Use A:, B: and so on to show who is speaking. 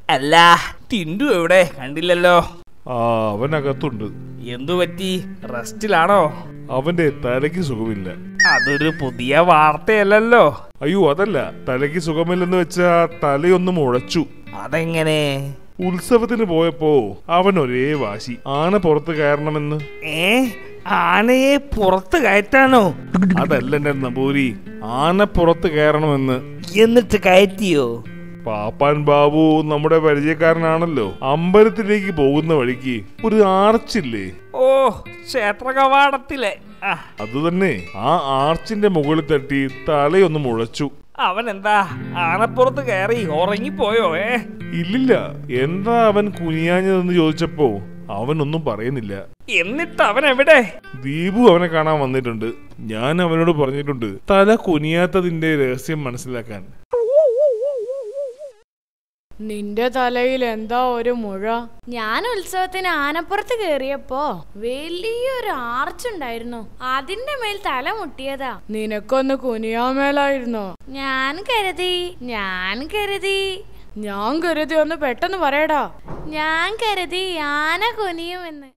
A: അല്ല ടിൻഡു എവിടെ കണ്ടില്ലല്ലോ
B: ആ അവനകത്തുണ്ട്
A: എന്തു പറ്റി റെസ്റ്റിലാണോ
B: അവന്റെ തലയ്ക്ക് സുഖമില്ല
A: അതൊരു പുതിയ വാർത്തയല്ലല്ലോ
B: അയ്യോ അതല്ല തലയ്ക്ക് സുഖമില്ലെന്ന് വെച്ചാ തലയൊന്ന് മുഴച്ചു
A: അതെങ്ങനെ
B: ഉത്സവത്തിന് പോയപ്പോ അവൻ ഒരേ വാശി ആന പുറത്ത് കയറണമെന്ന്
A: ഏ ആനയെ പുറത്ത് കയറ്റാനോ
B: അതല്ല എന്റെ നമ്പൂരി ആന പുറത്ത് കയറണമെന്ന്
A: എന്നിട്ട് കയറ്റിയോ
B: പാപ്പാൻ ബാബു നമ്മുടെ പരിചയക്കാരനാണല്ലോ അമ്പലത്തിലേക്ക് പോകുന്ന വഴിക്ക് ഒരു ആർച്ചില്ലേ
A: ഓ ക്ഷേത്ര കവാടത്തിലെ ആ
B: അത് തന്നെ ആ ആർച്ചിന്റെ മുകളിൽ തട്ടി തലയൊന്ന് മുഴച്ചു
A: അവൻ എന്താ ആനപ്പുറത്ത് കയറി ഉറങ്ങിപ്പോയോ ഏ
B: ഇല്ലില്ല എന്താ അവൻ കുനിയാഞ്ഞതെന്ന് ചോദിച്ചപ്പോ അവനൊന്നും പറയുന്നില്ല
A: എന്നിട്ട് അവൻ എവിടെ
B: ദീപു അവനെ കാണാൻ വന്നിട്ടുണ്ട് ഞാൻ അവനോട് പറഞ്ഞിട്ടുണ്ട് തല കുനിയാത്തതിന്റെ രഹസ്യം മനസ്സിലാക്കാൻ
C: നിന്റെ തലയിൽ എന്താ ഒരു മുഴ
D: ഞാൻ ഉത്സവത്തിന് ആനപ്പുറത്ത് കേറിയപ്പോ വലിയൊരു ആർച്ചുണ്ടായിരുന്നു അതിന്റെ മേൽ തല മുട്ടിയതാ
C: നിനക്കൊന്ന് കുനിയാമേലായിരുന്നോ
D: ഞാൻ കരുതി ഞാൻ കരുതി
C: ഞാൻ കരുതി ഒന്ന് പെട്ടെന്ന് പറയടാ
D: ഞാൻ കരുതി ആന കുനിയുമെന്ന്